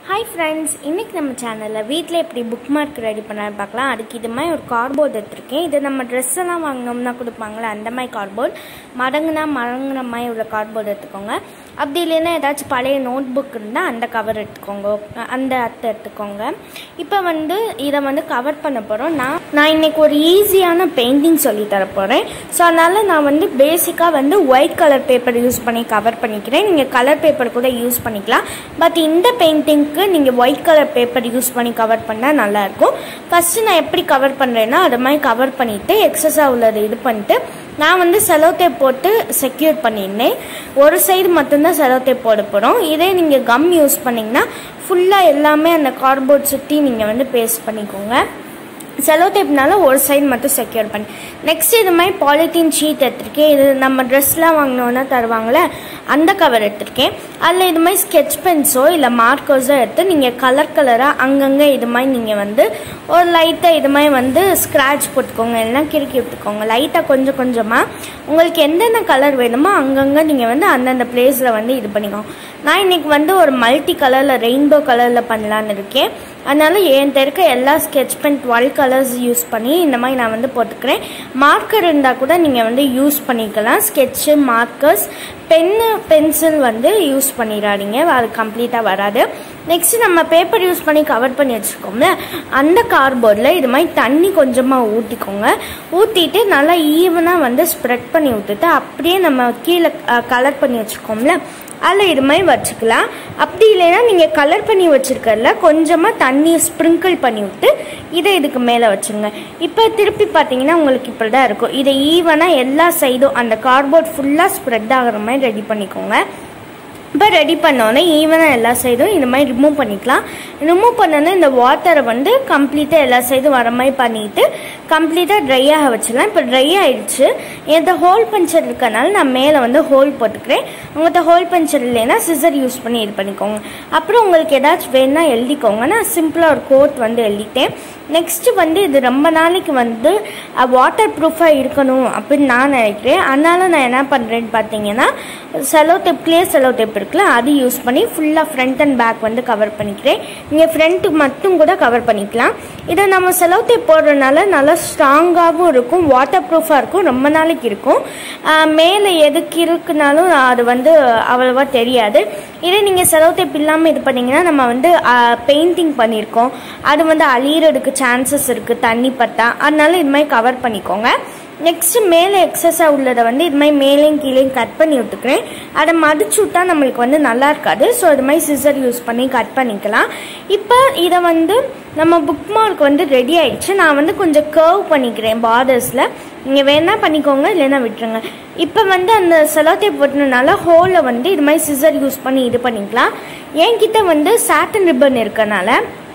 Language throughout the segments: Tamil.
ஹாய் ஃப்ரெண்ட்ஸ் இன்றைக்கி நம்ம சேனலில் வீட்டில் எப்படி புக் மார்க் ரெடி பண்ணலான்னு பார்க்கலாம் அதுக்கு இது மாதிரி ஒரு கார்ட்போர்ட் எடுத்திருக்கேன் இது நம்ம ட்ரெஸ் எல்லாம் வாங்கினோம்னா கொடுப்பாங்களே அந்த மாதிரி கார்ட்போர்ட் மடங்குனா மடங்குன மாதிரி உள்ள கார்ட்போர்ட் எடுத்துக்கோங்க அப்படி இல்லைன்னா ஏதாச்சும் பழைய நோட் புக் இருந்தால் அந்த கவர் எடுத்துக்கோங்க அந்த அத்தை எடுத்துக்கோங்க இப்போ வந்து இதை வந்து கவர் பண்ண போகிறோம் நான் நான் இன்னைக்கு ஒரு ஈஸியான பெயிண்டிங் சொல்லி தர போகிறேன் ஸோ அதனால் நான் வந்து பேசிக்காக வந்து ஒயிட் கலர் பேப்பர் யூஸ் பண்ணி கவர் பண்ணிக்கிறேன் நீங்கள் கலர் பேப்பர் கூட யூஸ் பண்ணிக்கலாம் பட் இந்த பெயிண்டிங்க்கு நீங்கள் ஒயிட் கலர் பேப்பர் யூஸ் பண்ணி கவர் பண்ணால் நல்லாயிருக்கும் ஃபஸ்ட்டு நான் எப்படி கவர் பண்ணுறேன்னா அது மாதிரி கவர் பண்ணிவிட்டு எக்ஸஸாக உள்ளது இது பண்ணிட்டு நான் வந்து செலோ டேப் போட்டு செக்யூர் பண்ணியிருந்தேன் ஒரு சைடு மட்டும்தான் செலோ டேப் போட போகிறோம் இதே நீங்கள் கம் யூஸ் பண்ணிங்கன்னா ஃபுல்லாக எல்லாமே அந்த கார்ட்போர்ட் சுற்றி நீங்கள் வந்து பேஸ்ட் பண்ணிக்கோங்க செலோ டேப்னால ஒரு சைடு மட்டும் செக்யூர் பண்ணி நெக்ஸ்ட் இது மாதிரி பாலித்தீன் ஷீட் எடுத்திருக்கேன் இது நம்ம ட்ரெஸ்லாம் வாங்கினோன்னா தருவாங்களே அந்த கவர் எடுத்திருக்கேன் அதில் இது மாதிரி ஸ்கெட்ச் பென்ஸோ இல்லை மார்க்கர்ஸோ எடுத்து நீங்கள் கலர் கலராக அங்கங்கே இது மாதிரி நீங்கள் வந்து ஒரு லைட்டாக இது மாதிரி வந்து ஸ்க்ராட்ச் போட்டுக்கோங்க இல்லைனா கிறுக்கி விட்டுக்கோங்க லைட்டாக கொஞ்சம் கொஞ்சமாக உங்களுக்கு எந்தெந்த கலர் வேணுமோ அங்கங்கே நீங்கள் வந்து அந்தந்த பிளேஸில் வந்து இது பண்ணிக்கோங்க நான் இன்னைக்கு வந்து ஒரு மல்டி கலரில் ரெயின்போ கலரில் பண்ணலான்னு இருக்கேன் அதனால என்கிட்ட இருக்க எல்லா sketch pen twelve colours use பண்ணி இந்த மாதிரி நான் வந்து போட்டுக்கிறேன் மார்க்கர் இருந்தால் கூட நீங்கள் வந்து யூஸ் பண்ணிக்கலாம் ஸ்கெட்சு மார்க்கர்ஸ் பென்னு பென்சில் வந்து யூஸ் பண்ணிடாதீங்க அது கம்ப்ளீட்டாக வராது நெக்ஸ்ட் நம்ம பேப்பர் யூஸ் பண்ணி கவர் பண்ணி வச்சுருக்கோம்ல அந்த கார்ட்போர்டில் இது மாதிரி தண்ணி கொஞ்சமாக ஊற்றிக்கோங்க ஊற்றிட்டு நல்லா ஈவனாக வந்து ஸ்ப்ரெட் பண்ணி விட்டுட்டு அப்படியே நம்ம கீழே கலர் பண்ணி வச்சுருக்கோம்ல அதில் இது மாதிரி வச்சுக்கலாம் அப்படி இல்லைன்னா நீங்கள் கலர் பண்ணி வச்சுருக்கறதுல கொஞ்சமாக தண்ணியை ஸ்ப்ரிங்கிள் பண்ணி விட்டு இதை இதுக்கு மேலே வச்சுருங்க இப்போ திருப்பி பார்த்தீங்கன்னா உங்களுக்கு இப்படி தான் இருக்கும் இதை ஈவனாக எல்லா சைடும் அந்த கார்ட்போர்ட் ஃபுல்லாக ஸ்ப்ரெட் ஆகிற மாதிரி ரெடி பண்ணிக்கோங்க இப்போ ரெடி பண்ணோன்னே ஈவனாக எல்லா சைடும் இந்த மாதிரி ரிமூவ் பண்ணிக்கலாம் ரிமூவ் பண்ணோன்னே இந்த வாட்டரை வந்து கம்ப்ளீட்டாக எல்லா சைடும் வர மாதிரி பண்ணிவிட்டு கம்ப்ளீட்டாக ட்ரை ஆக வச்சிடலாம் இப்போ ட்ரை ஆயிடுச்சு என்கிட்ட ஹோல் பஞ்சர் இருக்கனால நான் மேலே வந்து ஹோல் போட்டுக்கிறேன் உங்கள்கிட்ட ஹோல் பஞ்சர் இல்லைன்னா சிசர் யூஸ் பண்ணி இது பண்ணிக்கோங்க அப்புறம் உங்களுக்கு ஏதாச்சும் வேணுன்னா எழுதிக்கோங்க நான் சிம்பிளாக ஒரு கோட் வந்து எழுதிட்டேன் நெக்ஸ்ட்டு வந்து இது ரொம்ப நாளைக்கு வந்து வாட்டர் ப்ரூஃபாக இருக்கணும் அப்படின்னு நான் நினைக்கிறேன் அதனால நான் என்ன பண்ணுறேன்னு பார்த்தீங்கன்னா cello tape clear cello tape இருக்குல்ல அது யூஸ் பண்ணி ஃபுல்லாக ஃப்ரண்ட் அண்ட் பேக் வந்து கவர் பண்ணிக்கிறேன் நீங்கள் ஃப்ரண்ட்டுக்கு மட்டும் கூட கவர் பண்ணிக்கலாம் இதை நம்ம செலோ டேப் போடுறதுனால நல்லா ஸ்ட்ராங்காகவும் இருக்கும் வாட்டர் ப்ரூஃபாக இருக்கும் ரொம்ப நாளைக்கு இருக்கும் மேலே எதுக்கு இருக்குனாலும் அது வந்து அவ்வளோவா தெரியாது இதே நீங்கள் செலோ டேப் இல்லாமல் இது பண்ணிங்கன்னா நம்ம வந்து பெயிண்டிங் பண்ணியிருக்கோம் அது வந்து அழியிறதுக்கு சான்சஸ் இருக்குது தண்ணி பட்டா அதனால இது மாதிரி கவர் பண்ணிக்கோங்க நெக்ஸ்ட் மேலே எக்ஸஸாக உள்ளதை வந்து இது மாதிரி மேலேயும் கீழேயும் கட் பண்ணி விட்டுக்கிறேன் அதை மடிச்சு விட்டா நம்மளுக்கு வந்து நல்லா இருக்காது ஸோ இது மாதிரி சிசர் யூஸ் பண்ணி கட் பண்ணிக்கலாம் இப்போ இதை வந்து நம்ம புக் மார்க் வந்து ரெடி ஆயிடுச்சு நான் வந்து கொஞ்சம் கர்வ் பண்ணிக்கிறேன் பார்டர்ஸில் நீங்கள் வேணா பண்ணிக்கோங்க இல்லைன்னா விட்டுருங்க இப்போ வந்து அந்த செலோட்டேப் போட்டதுனால ஹோலில் வந்து இது மாதிரி சிசர் யூஸ் பண்ணி இது பண்ணிக்கலாம் என்கிட்ட வந்து சாட்டன் ரிப்பன் இருக்கனால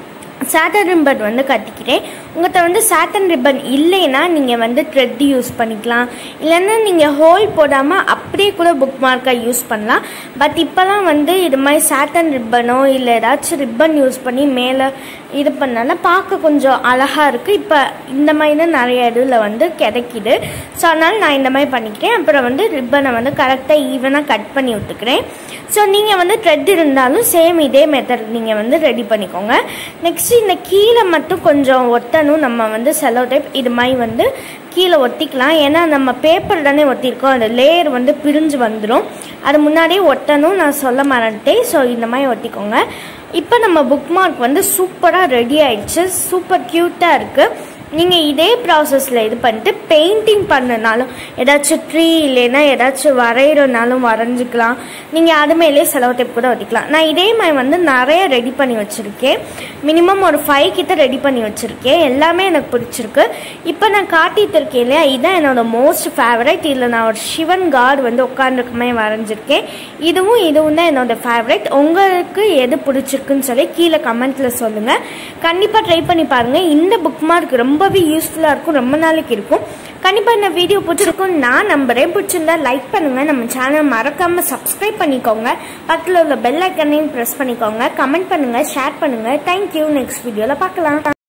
சாட்டன் ரிப்பன் வந்து கட்டிக்கிறேன் உங்கள்கிட்ட வந்து சாட்டன் ரிப்பன் இல்லைன்னா நீங்கள் வந்து த்ரெட் யூஸ் பண்ணிக்கலாம் இல்லைன்னா நீங்கள் ஹோல் போடாமல் அப்படியே கூட புக் மார்க்காக யூஸ் பண்ணலாம் பட் இப்போலாம் வந்து இது மாதிரி சாட்டன் ரிப்பனோ இல்லை ஏதாச்சும் ரிப்பன் யூஸ் பண்ணி மேலே இது பண்ணாலும் பார்க்க கொஞ்சம் அழகாக இருக்குது இப்போ இந்த மாதிரி தான் நிறைய இதில் வந்து கிடைக்கிது ஸோ அதனால் நான் இந்த மாதிரி பண்ணிக்கிறேன் அப்புறம் வந்து ரிப்பனை வந்து கரெக்டாக ஈவனாக கட் பண்ணி விட்டுக்கிறேன் ஸோ நீங்கள் வந்து த்ரெட் இருந்தாலும் சேம் இதே மெத்தட் நீங்கள் வந்து ரெடி பண்ணிக்கோங்க நெக்ஸ்ட் இந்த கீழே மட்டும் கொஞ்சம் ஒட்டணும் நம்ம வந்து செலோ டைப் இது மாதிரி வந்து கீழே ஒட்டிக்கலாம் ஏன்னா நம்ம பேப்பர் தானே ஒட்டியிருக்கோம் அந்த லேயர் வந்து பிரிஞ்சு வந்துடும் அது முன்னாடியே ஒட்டணும் நான் சொல்ல மறந்துட்டேன் ஸோ இந்த மாதிரி ஒட்டிக்கோங்க இப்போ நம்ம புக் மார்க் வந்து சூப்பராக ரெடி ஆயிடுச்சு சூப்பர் க்யூட்டாக இருக்குது நீங்கள் இதே ப்ராசஸில் இது பண்ணிட்டு பெயிண்டிங் பண்ணனாலும் ஏதாச்சும் ட்ரீ இல்லைன்னா ஏதாச்சும் வரைகிறனாலும் வரைஞ்சிக்கலாம் நீங்கள் அது மேலே செலவு டேப் கூட ஒட்டிக்கலாம் நான் இதே மாதிரி வந்து நிறைய ரெடி பண்ணி வச்சுருக்கேன் மினிமம் ஒரு ஃபைவ் கிட்ட ரெடி பண்ணி வச்சுருக்கேன் எல்லாமே எனக்கு பிடிச்சிருக்கு இப்போ நான் காட்டிட்டு இருக்கேன் இல்லையா இதுதான் என்னோட மோஸ்ட் ஃபேவரட் இதில் நான் ஒரு சிவன் கார்டு வந்து உட்காந்துருக்க மாதிரி வரைஞ்சிருக்கேன் இதுவும் இதுவும் தான் என்னோட ஃபேவரட் உங்களுக்கு எது பிடிச்சிருக்குன்னு சொல்லி கீழே கமெண்ட்டில் சொல்லுங்கள் கண்டிப்பாக ட்ரை பண்ணி பாருங்கள் இந்த புக் மார்க் ரொம்ப ரொம்பவே யூஸ்ஃபுல்லாக இருக்கும் ரொம்ப நாளைக்கு இருக்கும் கண்டிப்பாக இந்த வீடியோ பிடிச்சிருக்கும் நான் நம்புறேன் பிடிச்சிருந்தா லைக் பண்ணுங்கள் நம்ம சேனல் மறக்காமல் சப்ஸ்கிரைப் பண்ணிக்கோங்க பக்கத்தில் உள்ள பெல் ஐக்கனையும் ப்ரெஸ் பண்ணிக்கோங்க கமெண்ட் பண்ணுங்கள் ஷேர் பண்ணுங்கள் தேங்க்யூ நெக்ஸ்ட் வீடியோவில் பார்க்கலாம்